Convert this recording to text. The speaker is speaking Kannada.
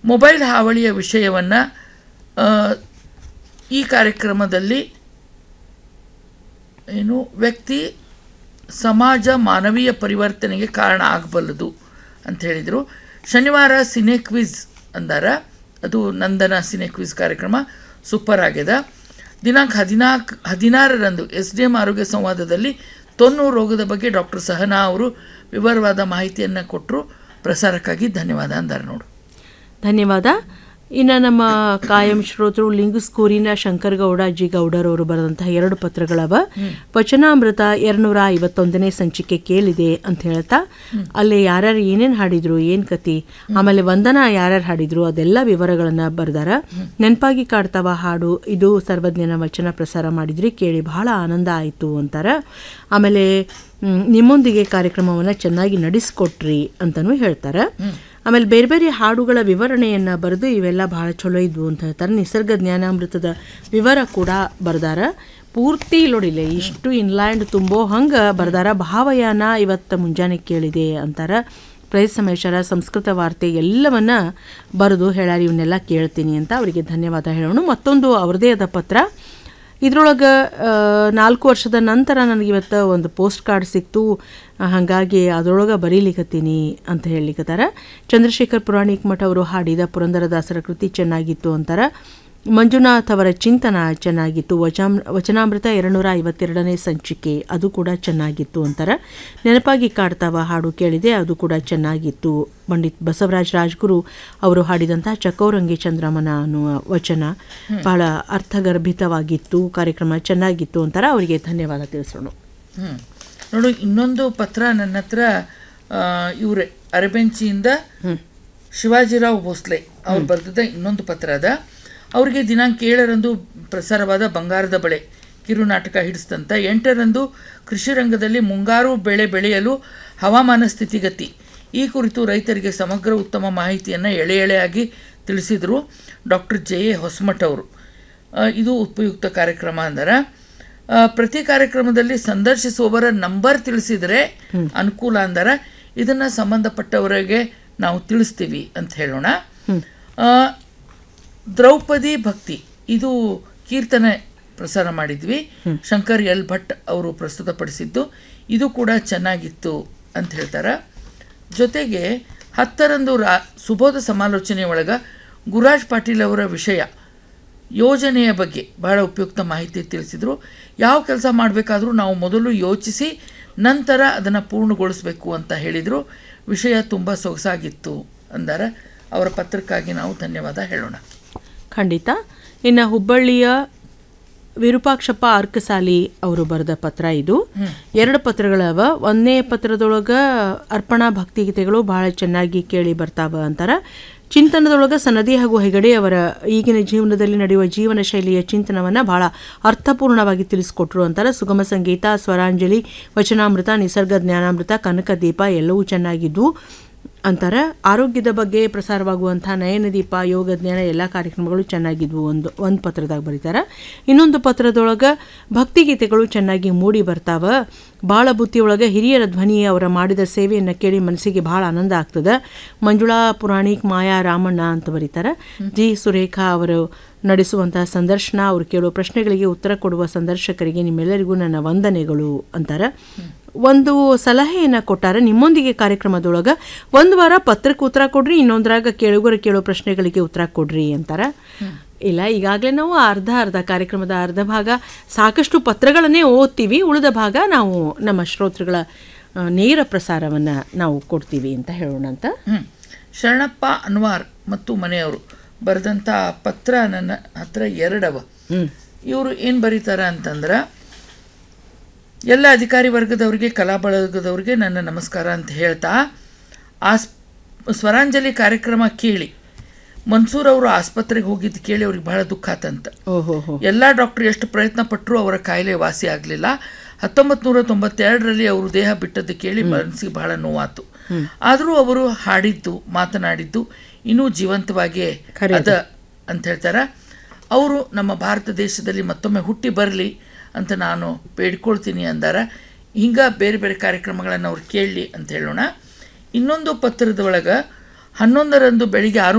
ಮೊಬೈಲ್ ಹಾವಳಿಯ ವಿಷಯವನ್ನು ಈ ಕಾರ್ಯಕ್ರಮದಲ್ಲಿ ಏನು ವ್ಯಕ್ತಿ ಸಮಾಜ ಮಾನವೀಯ ಪರಿವರ್ತನೆಗೆ ಕಾರಣ ಆಗಬಲ್ಲದು ಅಂತ ಹೇಳಿದರು ಶನಿವಾರ ಸಿನೆ ಕ್ವಿಜ್ ಅಂದಾರ ಅದು ನಂದನ ಸಿನೆ ಕ್ವಿಜ್ ಕಾರ್ಯಕ್ರಮ ಸೂಪರ್ ಆಗ್ಯದ ದಿನಾಂಕ ಹದಿನಾಲ್ಕು ಹದಿನಾರರಂದು ಎಸ್ ಡಿ ಎಂ ಆರೋಗ್ಯ ಸಂವಾದದಲ್ಲಿ ತೊನ್ನು ರೋಗದ ಬಗ್ಗೆ ಡಾಕ್ಟರ್ ಸಹನಾ ಅವರು ವಿವರವಾದ ಮಾಹಿತಿಯನ್ನು ಕೊಟ್ಟರು ಪ್ರಸಾರಕ್ಕಾಗಿ ಧನ್ಯವಾದ ಅಂದಾರ ನೋಡು ಧನ್ಯವಾದ ಇನ್ನು ನಮ್ಮ ಕಾಯಂ ಶ್ರೋತೃ ಲಿಂಗುಸ್ಕೂರಿನ ಶಂಕರಗೌಡ ಜಿ ಗೌಡರವರು ಬರೆದಂತಹ ಎರಡು ಪತ್ರಗಳವ ವಚನಾಮೃತ ಎರಡ್ನೂರ ಐವತ್ತೊಂದನೇ ಸಂಚಿಕೆ ಕೇಳಿದೆ ಅಂತ ಹೇಳ್ತಾ ಅಲ್ಲಿ ಯಾರ್ಯಾರು ಏನೇನು ಹಾಡಿದ್ರು ಏನು ಕತಿ ಆಮೇಲೆ ವಂದನಾ ಯಾರ್ಯಾರು ಹಾಡಿದ್ರು ಅದೆಲ್ಲ ವಿವರಗಳನ್ನ ಬರ್ದಾರ ನೆನಪಾಗಿ ಕಾಡ್ತಾವ ಹಾಡು ಇದು ಸರ್ವಜ್ಞನ ವಚನ ಪ್ರಸಾರ ಮಾಡಿದ್ರಿ ಕೇಳಿ ಬಹಳ ಆನಂದ ಆಯಿತು ಅಂತಾರ ಆಮೇಲೆ ಮ್, ನಿಮ್ಮೊಂದಿಗೆ ಕಾರ್ಯಕ್ರಮವನ್ನು ಚೆನ್ನಾಗಿ ನಡೆಸ್ಕೊಟ್ರಿ ಅಂತಲೂ ಹೇಳ್ತಾರೆ ಆಮೇಲೆ ಬೇರೆ ಬೇರೆ ಹಾಡುಗಳ ವಿವರಣೆಯನ್ನ ಬರೆದು ಇವೆಲ್ಲ ಬಹಳ ಚಲೋ ಇದ್ವು ಅಂತ ಹೇಳ್ತಾರೆ ನಿಸರ್ಗ ಜ್ಞಾನಾಮೃತದ ವಿವರ ಕೂಡ ಬರ್ದಾರ ಪೂರ್ತಿ ನೋಡಿಲ್ಲ ಇಷ್ಟು ಇನ್ಲ್ಯಾಂಡ್ ತುಂಬೋ ಹಂಗೆ ಬರ್ದಾರ ಭಾವಯಾನ ಇವತ್ತು ಮುಂಜಾನೆ ಕೇಳಿದೆ ಅಂತಾರ ಪ್ರಯತ್ ಸಮೇಶ್ವರ ಸಂಸ್ಕೃತ ವಾರ್ತೆ ಎಲ್ಲವನ್ನ ಬರೆದು ಹೇಳ್ಯಾರ ಇವನ್ನೆಲ್ಲ ಕೇಳ್ತೀನಿ ಅಂತ ಅವರಿಗೆ ಧನ್ಯವಾದ ಹೇಳೋಣ ಮತ್ತೊಂದು ಅವ್ರದೇ ಆದ ಪತ್ರ ಇದ್ರೊಳಗೆ ನಾಲ್ಕು ವರ್ಷದ ನಂತರ ನನಗೆ ಇವತ್ತು ಒಂದು ಪೋಸ್ಟ್ ಕಾರ್ಡ್ ಸಿಕ್ತು ಆ, ಹಾಗಾಗಿ ಅದರೊಳಗೆ ಬರೀಲಿಕತ್ತೀನಿ ಅಂತ ಹೇಳಲಿಕ್ಕತ್ತಾರ ಚಂದ್ರಶೇಖರ್ ಪುರಾಣಿಕ್ ಮಠ ಅವರು ಹಾಡಿದ ಪುರಂದರದಾಸರ ಕೃತಿ ಚೆನ್ನಾಗಿತ್ತು ಅಂತಾರ ಮಂಜುನಾಥ್ ಅವರ ಚಿಂತನ ಚೆನ್ನಾಗಿತ್ತು ವಚಾಮ್ ವಚನಾಮೃತ ಎರಡುನೂರ ಐವತ್ತೆರಡನೇ ಸಂಚಿಕೆ ಅದು ಕೂಡ ಚೆನ್ನಾಗಿತ್ತು ಅಂತಾರ ನೆನಪಾಗಿ ಕಾಡ್ತಾವ ಹಾಡು ಕೇಳಿದೆ ಅದು ಕೂಡ ಚೆನ್ನಾಗಿತ್ತು ಪಂಡಿತ್ ಬಸವರಾಜ್ ರಾಜ್ಗುರು ಅವರು ಹಾಡಿದಂತಹ ಚಕೌರಂಗಿ ಚಂದ್ರಮನ ಅನ್ನುವ ವಚನ ಬಹಳ ಅರ್ಥಗರ್ಭಿತವಾಗಿತ್ತು ಕಾರ್ಯಕ್ರಮ ಚೆನ್ನಾಗಿತ್ತು ಅಂತಾರ ಅವರಿಗೆ ಧನ್ಯವಾದ ತಿಳಿಸೋಣ ಹ್ಞೂ ನೋಡು ಇನ್ನೊಂದು ಪತ್ರ ನನ್ನ ಹತ್ರ ಇವರೇ ಅರಬೆಂಚಿಯಿಂದ ಶಿವಾಜಿರಾವ್ ಭೋಸ್ಲೆ ಅವ್ರು ಬರೆದಿದ್ದ ಇನ್ನೊಂದು ಪತ್ರ ಅದ ಅವರಿಗೆ ದಿನಾಂಕ ಏಳರಂದು ಪ್ರಸಾರವಾದ ಬಂಗಾರದ ಬಳೆ ಕಿರುನಾಟಕ ಹಿಡಿಸ್ತಂತ ಎಂಟರಂದು ಕೃಷಿ ರಂಗದಲ್ಲಿ ಮುಂಗಾರು ಬೆಳೆ ಬೆಳೆಯಲು ಹವಾಮಾನ ಸ್ಥಿತಿಗತಿ ಈ ಕುರಿತು ರೈತರಿಗೆ ಸಮಗ್ರ ಉತ್ತಮ ಮಾಹಿತಿಯನ್ನು ಎಳೆ ಎಳೆಯಾಗಿ ತಿಳಿಸಿದರು ಡಾಕ್ಟರ್ ಜೆ ಎ ಹೊಸಮಠ ಅವರು ಆ, ಇದು ಉಪಯುಕ್ತ ಕಾರ್ಯಕ್ರಮ ಅಂದರೆ ಆ, ಪ್ರತಿ ಕಾರ್ಯಕ್ರಮದಲ್ಲಿ ಸಂದರ್ಶಿಸುವವರ ನಂಬರ್ ತಿಳಿಸಿದರೆ ಅನುಕೂಲ ಅಂದರ ಇದನ್ನು ಸಂಬಂಧಪಟ್ಟವರಿಗೆ ನಾವು ತಿಳಿಸ್ತೀವಿ ಅಂತ ಹೇಳೋಣ ಆ, ದ್ರೌಪದಿ ಭಕ್ತಿ ಇದು ಕೀರ್ತನೆ ಪ್ರಸಾರ ಮಾಡಿದ್ವಿ ಶಂಕರ್ ಎಲ್ ಭಟ್ ಅವರು ಪ್ರಸ್ತುತಪಡಿಸಿದ್ದು ಇದು ಕೂಡ ಚೆನ್ನಾಗಿತ್ತು ಅಂತ ಹೇಳ್ತಾರೆ ಜೊತೆಗೆ ಹತ್ತರಂದು ರಾ ಸುಬೋಧ ಸಮಾಲೋಚನೆ ಒಳಗ ಗುರಾಜ್ ಪಾಟೀಲ್ ಅವರ ವಿಷಯ ಯೋಜನೆಯ ಬಗ್ಗೆ ಬಹಳ ಉಪಯುಕ್ತ ಮಾಹಿತಿ ತಿಳಿಸಿದರು ಯಾವ ಕೆಲಸ ಮಾಡಬೇಕಾದ್ರೂ ನಾವು ಮೊದಲು ಯೋಚಿಸಿ ನಂತರ ಅದನ್ನು ಪೂರ್ಣಗೊಳಿಸಬೇಕು ಅಂತ ಹೇಳಿದರು ವಿಷಯ ತುಂಬ ಸೊಗಸಾಗಿತ್ತು ಅಂದಾರ ಅವರ ಪತ್ರಕ್ಕಾಗಿ ನಾವು ಧನ್ಯವಾದ ಹೇಳೋಣ ಖಂಡಿತ ಇನ್ನು ಹುಬ್ಬಳ್ಳಿಯ ವಿರೂಪಾಕ್ಷಪ್ಪ ಅರ್ಕಸಾಲಿ ಅವರು ಬರೆದ ಪತ್ರ ಇದು ಎರಡು ಪತ್ರಗಳವ ಒಂದನೇ ಪತ್ರದೊಳಗೆ ಅರ್ಪಣಾ ಭಕ್ತಿಗೀತೆಗಳು ಬಹಳ ಚೆನ್ನಾಗಿ ಕೇಳಿ ಬರ್ತಾವ ಅಂತಾರ ಚಿಂತನದೊಳಗೆ ಸನದಿ ಹಾಗೂ ಹೆಗಡೆ ಅವರ ಈಗಿನ ಜೀವನದಲ್ಲಿ ನಡೆಯುವ ಜೀವನ ಶೈಲಿಯ ಚಿಂತನವನ್ನು ಬಹಳ ಅರ್ಥಪೂರ್ಣವಾಗಿ ತಿಳಿಸ್ಕೊಟ್ರು ಅಂತಾರೆ ಸುಗಮ ಸಂಗೀತ ಸ್ವರಾಂಜಲಿ ವಚನಾಮೃತ ನಿಸರ್ಗ ಜ್ಞಾನಾಮೃತ ಕನಕ ದೀಪ ಎಲ್ಲವೂ ಚೆನ್ನಾಗಿದ್ವು ಅಂತಾರೆ ಆರೋಗ್ಯದ ಬಗ್ಗೆ ಪ್ರಸಾರವಾಗುವಂಥ ನಯನದೀಪ ಯೋಗ ಜ್ಞಾನ ಎಲ್ಲ ಕಾರ್ಯಕ್ರಮಗಳು ಚೆನ್ನಾಗಿದ್ವು ಒಂದು ಒಂದು ಪತ್ರದಾಗ ಬರೀತಾರೆ ಇನ್ನೊಂದು ಪತ್ರದೊಳಗೆ ಭಕ್ತಿಗೀತೆಗಳು ಚೆನ್ನಾಗಿ ಮೂಡಿ ಬರ್ತಾವ ಭಾಳ ಬುತ್ತಿಯೊಳಗೆ ಹಿರಿಯರ ಧ್ವನಿ ಅವರ ಮಾಡಿದ ಸೇವೆಯನ್ನು ಕೇಳಿ ಮನಸ್ಸಿಗೆ ಭಾಳ ಆನಂದ ಆಗ್ತದೆ ಮಂಜುಳಾ ಪುರಾಣಿಕ್ ಮಾಯಾ ರಾಮಣ್ಣ ಅಂತ ಬರೀತಾರೆ ಜಿ ಸುರೇಖಾ ಅವರು ನಡೆಸುವಂತಹ ಸಂದರ್ಶನ ಅವರು ಕೇಳುವ ಪ್ರಶ್ನೆಗಳಿಗೆ ಉತ್ತರ ಕೊಡುವ ಸಂದರ್ಶಕರಿಗೆ ನಿಮ್ಮೆಲ್ಲರಿಗೂ ನನ್ನ ವಂದನೆಗಳು ಅಂತಾರೆ ಒಂದು ಸಲಹೆಯನ್ನು ಕೊಟ್ಟಾರೆ ನಿಮ್ಮೊಂದಿಗೆ ಕಾರ್ಯಕ್ರಮದೊಳಗೆ ಒಂದು ವಾರ ಪತ್ರಕ್ಕೆ ಉತ್ತರ ಕೊಡ್ರಿ ಇನ್ನೊಂದ್ರಾಗ ಕೇಳುಗರು ಕೇಳೋ ಪ್ರಶ್ನೆಗಳಿಗೆ ಉತ್ತರ ಕೊಡ್ರಿ ಅಂತಾರೆ ಇಲ್ಲ ಈಗಾಗಲೇ ನಾವು ಅರ್ಧ ಅರ್ಧ ಕಾರ್ಯಕ್ರಮದ ಅರ್ಧ ಭಾಗ ಸಾಕಷ್ಟು ಪತ್ರಗಳನ್ನೇ ಓದ್ತೀವಿ ಉಳಿದ ಭಾಗ ನಾವು ನಮ್ಮ ಶ್ರೋತೃಗಳ ಆ, ನೇರ ಪ್ರಸಾರವನ್ನು ನಾವು ಕೊಡ್ತೀವಿ ಅಂತ ಹೇಳೋಣ ಅಂತ ಹ್ಮ್. ಶರಣಪ್ಪ ಅನ್ವಾರ್ ಮತ್ತು ಮನೆಯವರು ಬರೆದಂಥ ಪತ್ರ ನನ್ನ ಹತ್ರ ಎರಡವ ಇವರು ಏನು ಬರೀತಾರೆ ಅಂತಂದ್ರೆ ಎಲ್ಲ ಅಧಿಕಾರಿ ವರ್ಗದವರಿಗೆ ಕಲಾ ಬಳಗದವರಿಗೆ ನನ್ನ ನಮಸ್ಕಾರ ಅಂತ ಹೇಳ್ತಾ ಆಸ್ ಸ್ವರಾಂಜಲಿ ಕಾರ್ಯಕ್ರಮ ಕೇಳಿ ಮನ್ಸೂರ್ ಅವರು ಆಸ್ಪತ್ರೆಗೆ ಹೋಗಿದ್ದು ಕೇಳಿ ಅವ್ರಿಗೆ ಬಹಳ ದುಃಖ ಆತಂತ ಓಹೋ ಹೋ ಎಲ್ಲ ಡಾಕ್ಟರ್ ಎಷ್ಟು ಪ್ರಯತ್ನ ಪಟ್ಟರು ಅವರ ಕಾಯಿಲೆ ವಾಸಿ ಆಗಲಿಲ್ಲ ಹತ್ತೊಂಬತ್ತು ನೂರ ತೊಂಬತ್ತೆರಡರಲ್ಲಿ ಅವರು ದೇಹ ಬಿಟ್ಟದ್ದು ಕೇಳಿ ಮನಸ್ಸಿಗೆ ಬಹಳ ನೋವಾತು ಆದರೂ ಅವರು ಹಾಡಿದ್ದು ಮಾತನಾಡಿದ್ದು ಇನ್ನೂ ಜೀವಂತವಾಗಿ ಅದ ಅಂತ ಹೇಳ್ತಾರೆ ಅವರು ನಮ್ಮ ಭಾರತ ದೇಶದಲ್ಲಿ ಮತ್ತೊಮ್ಮೆ ಹುಟ್ಟಿ ಬರಲಿ ಅಂತ ನಾನು ಬೇಡ್ಕೊಳ್ತೀನಿ ಅಂದಾರ ಹಿಂಗ ಬೇರೆ ಬೇರೆ ಕಾರ್ಯಕ್ರಮಗಳನ್ನು ಅವ್ರು ಕೇಳಲಿ ಅಂತ ಹೇಳೋಣ ಇನ್ನೊಂದು ಪತ್ರದ ಒಳಗೆ ಹನ್ನೊಂದರಂದು ಬೆಳಿಗ್ಗೆ ಆರು